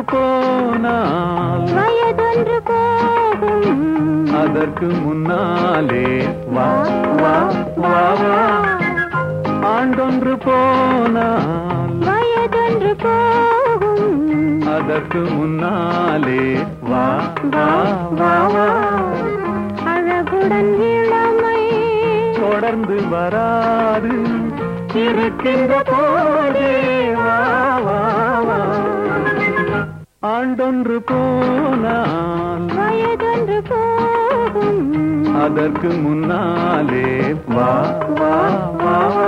போனால் வயதொன்று போகும் அதற்கு முன்னாலே வா வா வா வா ஆண்டொன்று போனால் வயதொன்று போகும் அதற்கு முன்னாலே வா வா வா வா அழகுடன் இளமை தொடர்ந்து வராது இருக்கின்ற போதே வா வா வா ஆண்டொன்று போனால் வயதொன்று போகும் அதற்கு முன்னாலே வா வா வா வா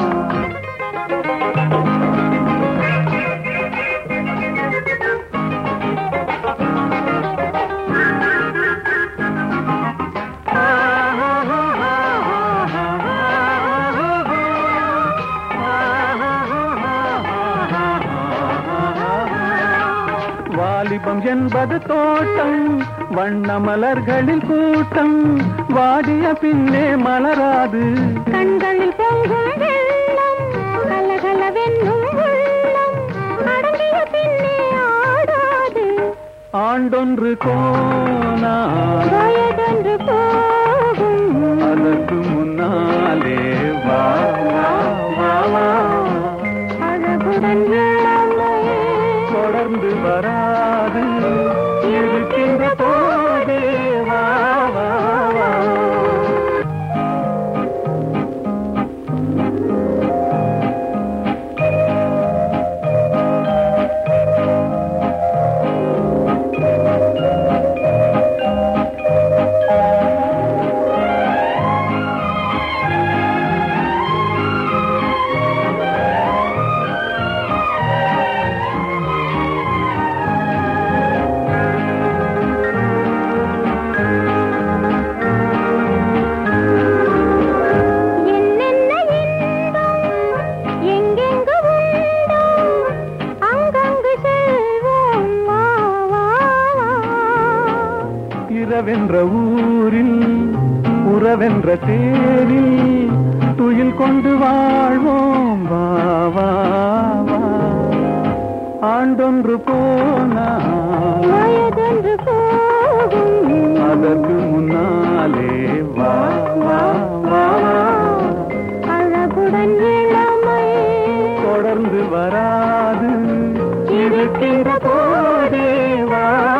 வாலிபம் என்பது தோட்டம் வண்ண மலர்களில் கூட்டம் வாடிய பின்னே மலராது கண்களில் பொங்கும் வெள்ளம் கலகலவென்னும் உள்ளம் அடங்கிய பின்னே ஆடாது ஆண்டொன்று கோனால் வயதொன்று போகும் அதற்கு முன்னாலே வா வா வா வா அழகுடன் இளமை தொடர்ந்து வராது இருக்கின்ற போதே வா வா வா என்னென்ன இன்பம் எங்கெங்கு உண்டோ அங்கங்கு செல்வோம் வா வா வா இரவென்ற ஊரில் உறவென்ற தேரில் துயில் கொண்டு வாழ்வோம் வா வா வா ஆண்டொன்று போனால் வயதொன்று போகும் அதற்கு முன்னாலே வா வா வா வா அழகுடன் இளமை தொடர்ந்து வராது இருக்கின்ற போதே வா